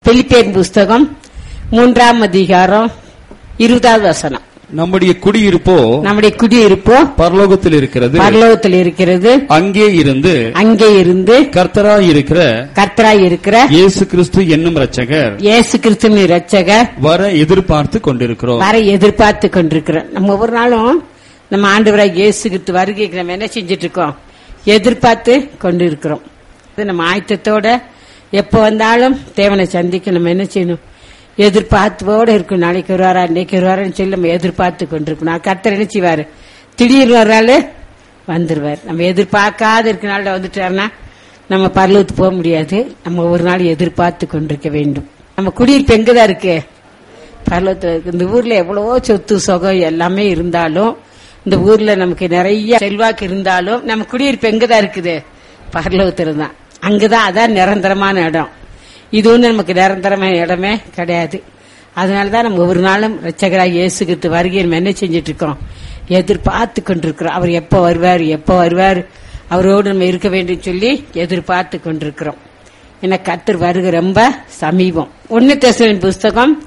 பிலிப்பேன் புஸ்தகம் மூன்றாம் அதிகாரம் இருபதாவது வசனம் நம்முடைய குடியிருப்போ நம்முடைய குடியிருப்போ பரலோகத்தில் இருக்கிறது பரலோகத்தில் இருக்கிறது அங்கே இருந்து அங்கே இருந்து கர்த்தராய் இருக்கிற கர்த்தராய் இருக்கிற இயேசு கிறிஸ்து என்னும் இரட்சகர் இயேசு கிறிஸ்துவின் இரட்சகர் வர எதிர்பார்த்து கொண்டிருக்கிறோம் வர எதிர்பார்த்து கொண்டிருக்கிறோம் நம்ம ஒவ்வொரு நாளும் நம்ம ஆண்டவராக இயேசு கிறிஸ்து வருகைக்கு நம்ம என்ன செஞ்சுட்டு இருக்கோம் எதிர்பார்த்து கொண்டிருக்கிறோம் இது நம்ம ஆயத்தத்தோட எப்போ வந்தாலும் தேவனை சந்திக்க நம்ம என்ன செய்யணும் எதிர்பார்ப்போட இருக்கும் நாளைக்கு வருவாரா இன்னைக்கு வருவாரான்னு சொல்லி நம்ம எதிர்பார்த்து கொண்டிருக்கணும் அது கர்த்தர் என்ன செய்வாரு திடீர்னு வர்றாரு வந்துருவார் நம்ம எதிர்பார்க்காத இருக்க நாள்ல வந்துட்டாருன்னா நம்ம பரலூத்து போக முடியாது நம்ம ஒரு நாள் எதிர்பார்த்து கொண்டிருக்க வேண்டும் நம்ம குடியிருப்பு எங்கதான் இருக்கு பரலோகத்துல இருக்கு இந்த ஊர்ல எவ்வளவோ சொத்து சுகம் எல்லாமே இருந்தாலும் இந்த ஊர்ல நமக்கு நிறைய செல்வாக்கு இருந்தாலும் நம்ம குடியிருப்பு எங்கதான் இருக்குது பரலோகத்துல தான் அங்கதான் அதான் நிரந்தரமான இடம் இது வந்து நமக்கு நிரந்தரமான இடமே கிடையாது அதனாலதான் நம்ம ஒவ்வொரு நாளும் ரச்சகராக இயேசுகிட்டு வருகை நம்ம என்ன செஞ்சுட்டு இருக்கோம் எதிர்பார்த்து கொண்டிருக்கிறோம் அவர் எப்போ வருவார் எப்போ வருவார் அவரோடு நம்ம இருக்க வேண்டும் சொல்லி எதிர்பார்த்து கொண்டிருக்கிறோம் ஏன்னா கத்தர் வருகை ரொம்ப சமீபம் ஒன்னு புஸ்தகம்